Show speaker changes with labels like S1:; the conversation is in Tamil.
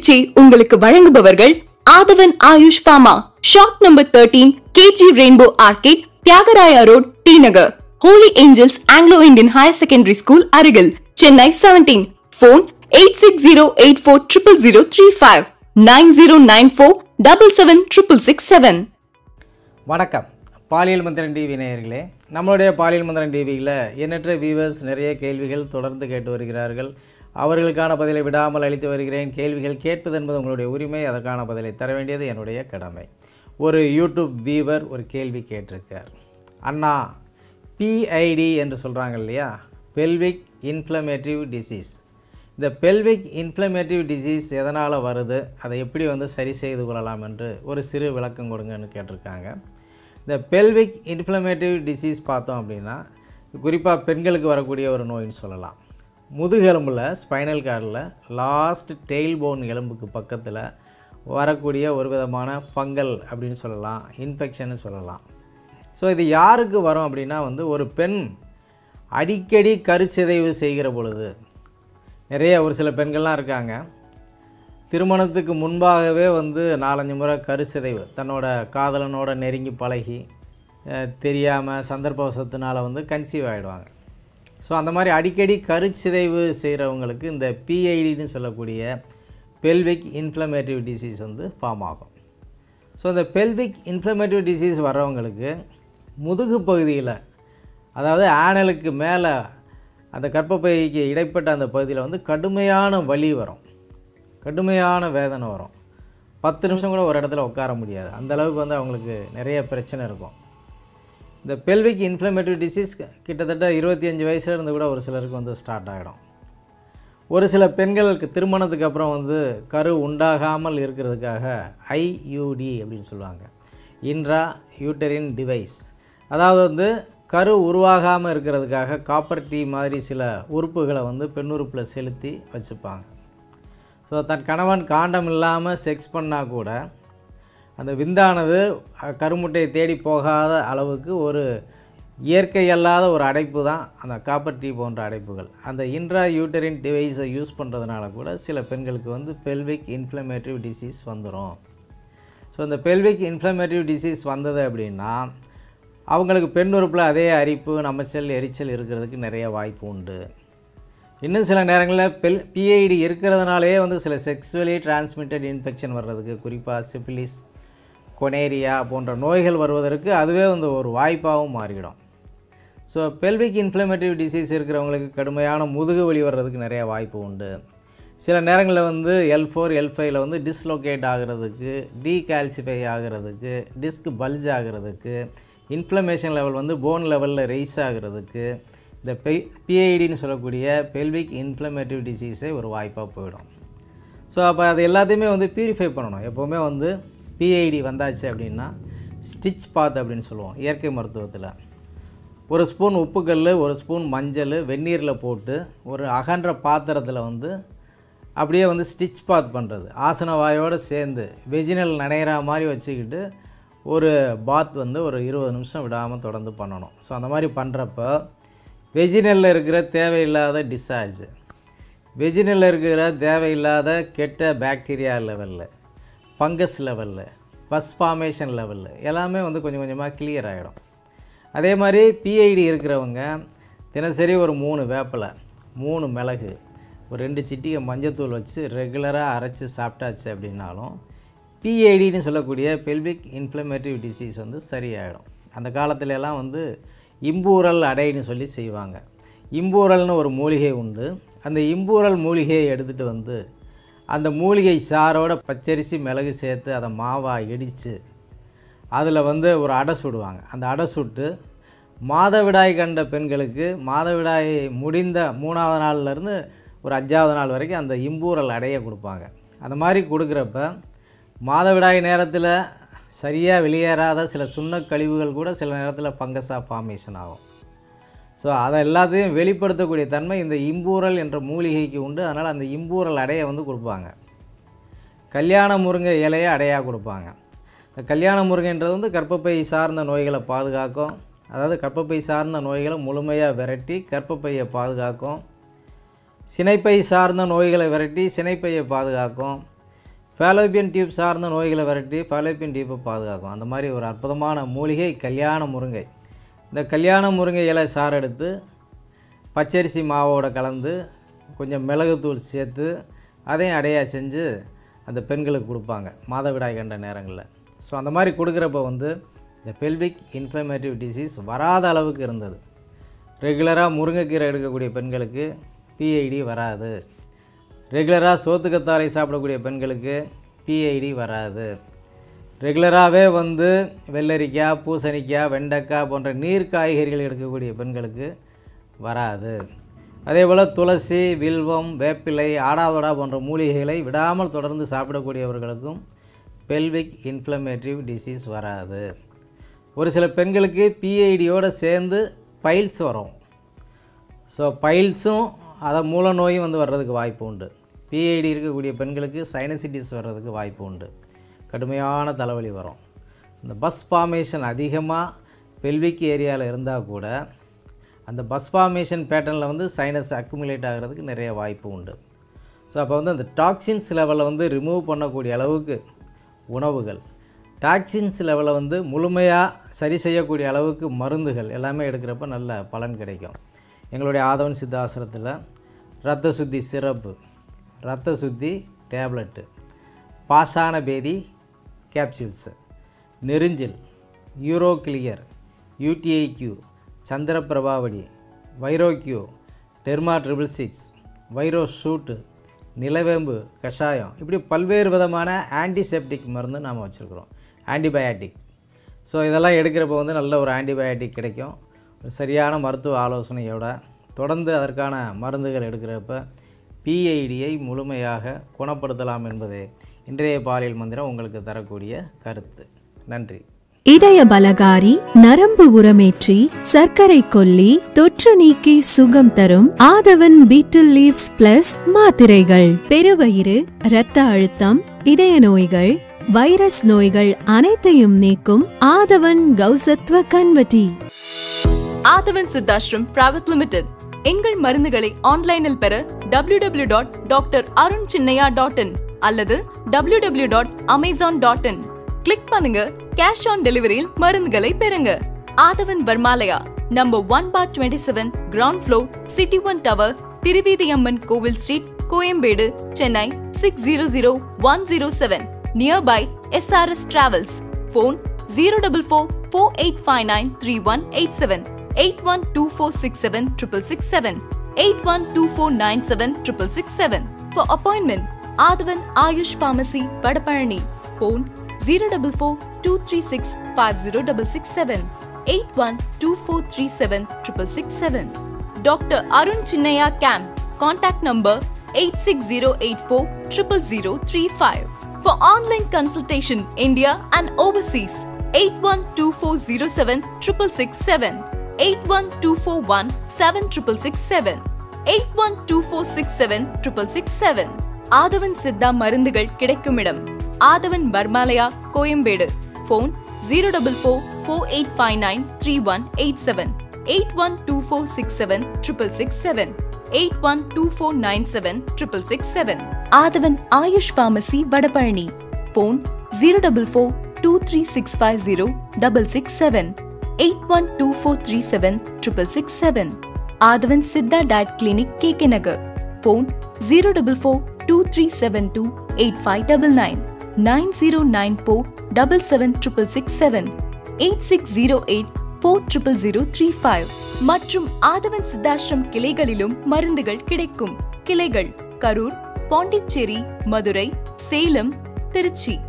S1: சிகிச்சை உங்களுக்கு வழங்குபவர்கள் Aadhavan Ayush pharma shop number thirteen KG Rainbow Arcade Thyagaraya road T Nagar Holy Angels Anglo Indian higher secondary school அருகில் Chennai seventeen phone eight six zero eight four triple zero three five nine zero nine four double seven triple six seven
S2: வணக்கம் பாலியல் மந்திரன் டிவி நேயர்களே நம்மளுடைய பாலியல் மந்திரன் டிவியில் எண்ணற்ற வியூவர்ஸ் நிறைய கேள்விகள் தொடர்ந்து கேட்டு வருகிறார்கள் அவர்களுக்கான பதிலை விடாமல் அளித்து வருகிறேன் கேள்விகள் கேட்பது என்பது உங்களுடைய உரிமை அதற்கான பதிலை தர வேண்டியது என்னுடைய கடமை ஒரு யூடியூப் வியூவர் ஒரு கேள்வி கேட்டிருக்கார் அண்ணா பிஐடி என்று சொல்கிறாங்க இல்லையா பெல்விக் இன்ஃப்ளமேட்டிவ் டிசீஸ் இந்த பெல்விக் இன்ஃப்ளமேட்டிவ் டிசீஸ் எதனால் வருது அதை எப்படி வந்து சரி செய்து கொள்ளலாம் என்று ஒரு சிறு விளக்கம் கொடுங்கன்னு கேட்டிருக்காங்க இந்த பெல்விக் இன்ஃப்ளமேட்டிவ் டிசீஸ் பார்த்தோம் அப்படின்னா குறிப்பாக பெண்களுக்கு வரக்கூடிய ஒரு நோயின்னு சொல்லலாம் முதுகெலும்பில் ஸ்பைனல் கார்டில் லாஸ்ட் டெயில் போன் எலும்புக்கு பக்கத்தில் வரக்கூடிய ஒரு விதமான ஃபங்கல் அப்படின்னு சொல்லலாம் இன்ஃபெக்ஷன்னு சொல்லலாம் ஸோ இது யாருக்கு வரும் அப்படின்னா வந்து ஒரு பெண் அடிக்கடி கருச்சிதைவு செய்கிற பொழுது நிறைய ஒரு சில பெண்கள்லாம் இருக்காங்க திருமணத்துக்கு முன்பாகவே வந்து நாலஞ்சு முறை கருச்சிதைவு தன்னோட காதலனோட நெருங்கி பழகி தெரியாமல் சந்தர்ப்பவசத்தினால வந்து கன்சீவ் ஆகிடுவாங்க ஸோ அந்த மாதிரி அடிக்கடி கருச்சிதைவு செய்கிறவங்களுக்கு இந்த பிஐடின்னு சொல்லக்கூடிய பெல்விக் இன்ஃப்ளமேட்டிவ் டிசீஸ் வந்து ஃபார்ம் ஆகும் ஸோ இந்த பெல்விக் இன்ஃப்ளமேட்டிவ் டிசீஸ் வர்றவங்களுக்கு முதுகு பகுதியில் அதாவது ஆனலுக்கு மேலே அந்த கர்ப்பப்பைக்கு இடைப்பட்ட அந்த பகுதியில் வந்து கடுமையான வலி வரும் கடுமையான வேதனை வரும் பத்து நிமிஷம் கூட ஒரு இடத்துல உட்கார முடியாது அந்த அளவுக்கு வந்து அவங்களுக்கு நிறைய பிரச்சனை இருக்கும் இந்த பெல்விக் இன்ஃப்ளமேட்டிவ் டிசீஸ் கிட்டத்தட்ட இருபத்தி அஞ்சு வயசுல இருந்து கூட ஒரு சிலருக்கு வந்து ஸ்டார்ட் ஆகிடும் ஒரு சில பெண்களுக்கு திருமணத்துக்கு அப்புறம் வந்து கரு உண்டாகாமல் இருக்கிறதுக்காக ஐயூடி அப்படின்னு சொல்லுவாங்க இன்ட்ரா யூட்டரின் டிவைஸ் அதாவது வந்து கரு உருவாகாமல் இருக்கிறதுக்காக காப்பர் டீ மாதிரி சில உறுப்புகளை வந்து பெண்ணுறுப்பில் செலுத்தி வச்சுப்பாங்க ஸோ தன் கணவன் காண்டம் இல்லாமல் செக்ஸ் பண்ணால் கூட அந்த விந்தானது கருமுட்டையை தேடி போகாத அளவுக்கு ஒரு இயற்கை அல்லாத ஒரு அடைப்பு தான் அந்த காப்பர் டீ போன்ற அடைப்புகள் அந்த இன்ட்ரா யூட்டரின் டிவைஸை யூஸ் பண்ணுறதுனால கூட சில பெண்களுக்கு வந்து பெல்விக் இன்ஃப்ளமேட்டிவ் டிசீஸ் வந்துடும் ஸோ இந்த பெல்விக் இன்ஃப்ளமேட்டிவ் டிசீஸ் வந்தது அப்படின்னா அவங்களுக்கு பெண் உறுப்பில் அதே அரிப்பு நமைச்சல் எரிச்சல் இருக்கிறதுக்கு நிறைய வாய்ப்பு உண்டு இன்னும் சில நேரங்களில் பெல் பிஐடி இருக்கிறதுனாலே வந்து சில செக்ஸுவலி டிரான்ஸ்மிட்டட் இன்ஃபெக்ஷன் வர்றதுக்கு குறிப்பாக சிபிலிஸ் கொனேரியா போன்ற நோய்கள் வருவதற்கு அதுவே வந்து ஒரு வாய்ப்பாகவும் மாறிடும் ஸோ பெல்விக் இன்ஃப்ளமேட்டிவ் டிசீஸ் இருக்கிறவங்களுக்கு கடுமையான முதுகு வலி வர்றதுக்கு நிறைய வாய்ப்பு உண்டு சில நேரங்களில் வந்து எல் ஃபோர் எல் ஃபைவ்ல வந்து டிஸ்லோகேட் ஆகிறதுக்கு டீகால்சிஃபை ஆகிறதுக்கு டிஸ்க் பல்ஜ் ஆகிறதுக்கு இன்ஃப்ளமேஷன் லெவல் வந்து போன் லெவலில் ரைஸ் ஆகிறதுக்கு இந்த பெ பிஐடின்னு சொல்லக்கூடிய பெல்விக் இன்ஃப்ளமேட்டிவ் டிசீஸே ஒரு வாய்ப்பாக போயிடும் ஸோ அப்போ அது எல்லாத்தையுமே வந்து பியூரிஃபை பண்ணணும் எப்போவுமே வந்து பிஐடி வந்தாச்சு அப்படின்னா ஸ்டிச் பாத் அப்படின்னு சொல்லுவோம் இயற்கை மருத்துவத்தில் ஒரு ஸ்பூன் உப்புக்கல் ஒரு ஸ்பூன் மஞ்சள் வெந்நீரில் போட்டு ஒரு அகன்ற பாத்திரத்தில் வந்து அப்படியே வந்து ஸ்டிச் பாத் பண்ணுறது ஆசன வாயோடு சேர்ந்து வெஜினல் நனைகிற மாதிரி வச்சுக்கிட்டு ஒரு பாத் வந்து ஒரு இருபது நிமிஷம் விடாமல் தொடர்ந்து பண்ணணும் ஸோ அந்த மாதிரி பண்ணுறப்ப வெஜினலில் இருக்கிற தேவையில்லாத டிஸ்சார்ஜ் வெஜினலில் இருக்கிற தேவையில்லாத கெட்ட பாக்டீரியா லெவலில் ஃபங்கஸ் லெவலில் பஸ் ஃபார்மேஷன் லெவலில் எல்லாமே வந்து கொஞ்சம் கொஞ்சமாக கிளியர் ஆகிடும் அதே மாதிரி பிஐடி இருக்கிறவங்க தினசரி ஒரு மூணு வேப்பிலை மூணு மிளகு ஒரு ரெண்டு சிட்டிகை மஞ்சத்தூள் வச்சு ரெகுலராக அரைச்சி சாப்பிட்டாச்சு அப்படின்னாலும் பிஐடின்னு சொல்லக்கூடிய பெல்விக் இன்ஃப்ளமேட்டிவ் டிசீஸ் வந்து சரியாயிடும் அந்த காலத்துல எல்லாம் வந்து இம்பூரல் அடைன்னு சொல்லி செய்வாங்க இம்பூரல்னு ஒரு மூலிகை உண்டு அந்த இம்பூரல் மூலிகையை எடுத்துகிட்டு வந்து அந்த மூலிகை சாரோட பச்சரிசி மிளகு சேர்த்து அதை மாவாக இடித்து அதில் வந்து ஒரு அடை சுடுவாங்க அந்த அடை சுட்டு மாதவிடாய் கண்ட பெண்களுக்கு மாதவிடாய் முடிந்த மூணாவது நாள்லேருந்து ஒரு அஞ்சாவது நாள் வரைக்கும் அந்த இம்பூரல் அடையை கொடுப்பாங்க அந்த மாதிரி கொடுக்குறப்ப மாதவிடாய் நேரத்தில் சரியாக வெளியேறாத சில சுண்ண கழிவுகள் கூட சில நேரத்தில் ஃபங்கஸாக ஃபார்மேஷன் ஆகும் ஸோ அதை எல்லாத்தையும் வெளிப்படுத்தக்கூடிய தன்மை இந்த இம்பூரல் என்ற மூலிகைக்கு உண்டு அதனால் அந்த இம்பூரல் அடையை வந்து கொடுப்பாங்க கல்யாண முருங்கை இலையை அடையாக கொடுப்பாங்க இந்த கல்யாண முருங்கைன்றது வந்து கர்ப்பப்பை சார்ந்த நோய்களை பாதுகாக்கும் அதாவது கர்ப்பப்பை சார்ந்த நோய்களை முழுமையாக விரட்டி கர்ப்பப்பையை பாதுகாக்கும் சினைப்பை சார்ந்த நோய்களை விரட்டி சினைப்பையை பாதுகாக்கும் ஃபேலோப்பியன் டியூப் சார்ந்த நோய்களை விரட்டி ஃபேலோப்பியன் டியூப்பை பாதுகாக்கும் அந்த மாதிரி ஒரு அற்புதமான மூலிகை கல்யாண முருங்கை இந்த கல்யாண முருங்கை இலை சாறு எடுத்து பச்சரிசி மாவோட கலந்து கொஞ்சம் மிளகுத்தூள் சேர்த்து அதையும் அடையாக செஞ்சு அந்த பெண்களுக்கு கொடுப்பாங்க மாதவிடாய் கண்ட நேரங்களில் ஸோ அந்த மாதிரி கொடுக்குறப்ப வந்து இந்த பெல்விக் இன்ஃப்ளமேட்டிவ் டிசீஸ் வராத அளவுக்கு இருந்தது ரெகுலராக முருங்கைக்கீரை எடுக்கக்கூடிய பெண்களுக்கு பிஐடி வராது ரெகுலராக சோத்துக்கத்தாழை சாப்பிடக்கூடிய பெண்களுக்கு பிஐடி வராது ரெகுலராகவே வந்து வெள்ளரிக்காய் பூசணிக்காய் வெண்டைக்காய் போன்ற நீர் காய்கறிகள் எடுக்கக்கூடிய பெண்களுக்கு வராது அதே போல் துளசி வில்வம் வேப்பிலை ஆடாதொடா போன்ற மூலிகைகளை விடாமல் தொடர்ந்து சாப்பிடக்கூடியவர்களுக்கும் பெல்விக் இன்ஃப்ளமேட்டிவ் டிசீஸ் வராது ஒரு சில பெண்களுக்கு பிஐடியோடு சேர்ந்து பைல்ஸ் வரும் ஸோ பைல்ஸும் அதை மூல நோயும் வந்து வர்றதுக்கு வாய்ப்பு உண்டு பிஐடி இருக்கக்கூடிய பெண்களுக்கு சைனசிட்டிஸ் வர்றதுக்கு வாய்ப்பு உண்டு கடுமையான தலைவலி வரும் இந்த பஸ் ஃபார்மேஷன் அதிகமாக பெல்விக் ஏரியாவில் இருந்தால் கூட அந்த பஸ் ஃபார்மேஷன் பேட்டர்னில் வந்து சைனஸ் அக்குமுலேட் ஆகிறதுக்கு நிறைய வாய்ப்பு உண்டு ஸோ அப்போ வந்து அந்த டாக்ஸின்ஸ் லெவலில் வந்து ரிமூவ் பண்ணக்கூடிய அளவுக்கு உணவுகள் டாக்ஸின்ஸ் லெவலை வந்து முழுமையாக சரி செய்யக்கூடிய அளவுக்கு மருந்துகள் எல்லாமே எடுக்கிறப்ப நல்ல பலன் கிடைக்கும் எங்களுடைய ஆதவன் சித்தாசிரத்தில் ரத்த சுத்தி சிறப்பு ரத்த சுத்தி டேப்லெட்டு பாஷான பேதி கேப்சூல்ஸு நெருஞ்சில் யூரோ கிளியர் யூடிஐக்யூ சந்திர பிரபாவடி வைரோக்யூ டெர்மா ட்ரிபிள் சிக்ஸ் வைரோ ஷூட்டு நிலவேம்பு கஷாயம் இப்படி பல்வேறு விதமான ஆன்டிசெப்டிக் மருந்து நாம் வச்சுருக்குறோம் ஆன்டிபயாட்டிக் ஸோ இதெல்லாம் எடுக்கிறப்ப வந்து நல்ல ஒரு ஆன்டிபயாட்டிக் கிடைக்கும் ஒரு சரியான மருத்துவ ஆலோசனையோட தொடர்ந்து அதற்கான மருந்துகள் எடுக்கிறப்ப பிஐடியை முழுமையாக குணப்படுத்தலாம் என்பதே இன்றைய பாலியல் மந்திரம் உங்களுக்கு தரக்கூடிய கருத்து நன்றி
S3: இதய பலகாரி நரம்பு உரமேற்றி சர்க்கரை கொல்லி தொற்று நீக்கி சுகம் தரும் ஆதவன் பீட்டில் லீவ்ஸ் பிளஸ் மாத்திரைகள் பெருவயிறு இரத்த அழுத்தம் இதய நோய்கள் வைரஸ் நோய்கள் அனைத்தையும் நீக்கும் ஆதவன் கௌசத்வ கன்வட்டி
S1: ஆதவன் சித்தாஷ்ரம் பிரைவேட் லிமிடெட் எங்கள் மருந்துகளை ஆன்லைனில் பெற W W dot doctor Arun Chinnaiya dot in அல்லது W W dot Amazon dot in click பண்ணுங்க கேஷ் ஆன் டெலிவரியில் மருந்துகளை பெறுங்க ஆதவன் வர்மாலயா நம்பர் ஒன் பார் twenty seven ground floor City One Tower Thiruveethiamman கோவில் street Koyambedu Chennai six zero zero one zero seven nearby SRS travels phone zero double four four eight five nine three one eight seven eight one two four six seven triple six seven eight one two four nine seven triple six seven for appointment Aadhavan Ayush pharmacy Vadapalani phone zero double four two three six five zero double six seven eight one two four three seven triple six seven doctor Arun Chinnaiya camp contact number eight six zero eight four triple zero three five For online consultation, India and overseas, 812407 667, 81241 7667, 81247 667. Aadhavan Siddha மருந்துகள் கிடைக்கும் இடம் ஆதவன் பர்மாலயா Koyambedu phone zero double four four eight five nine three one eight seven eight one two four six seven triple six seven eight one two four nine seven triple six seven Aadhavan Ayush pharmacy Vadapalani phone zero double four two three six five zero double six seven eight one two four three seven triple six seven Aadhavan Siddha diet clinic K K Nagar phone zero double four two three seven two eight five double nine nine zero nine four double seven triple six seven eight six zero eight four triple zero three five மற்றும் ஆதவன் சித்தாஷ்ரம் கிளைகளிலும் மருந்துகள் கிடைக்கும் கிளைகள் கரூர் பாண்டிச்சேரி மதுரை சேலம் திருச்சி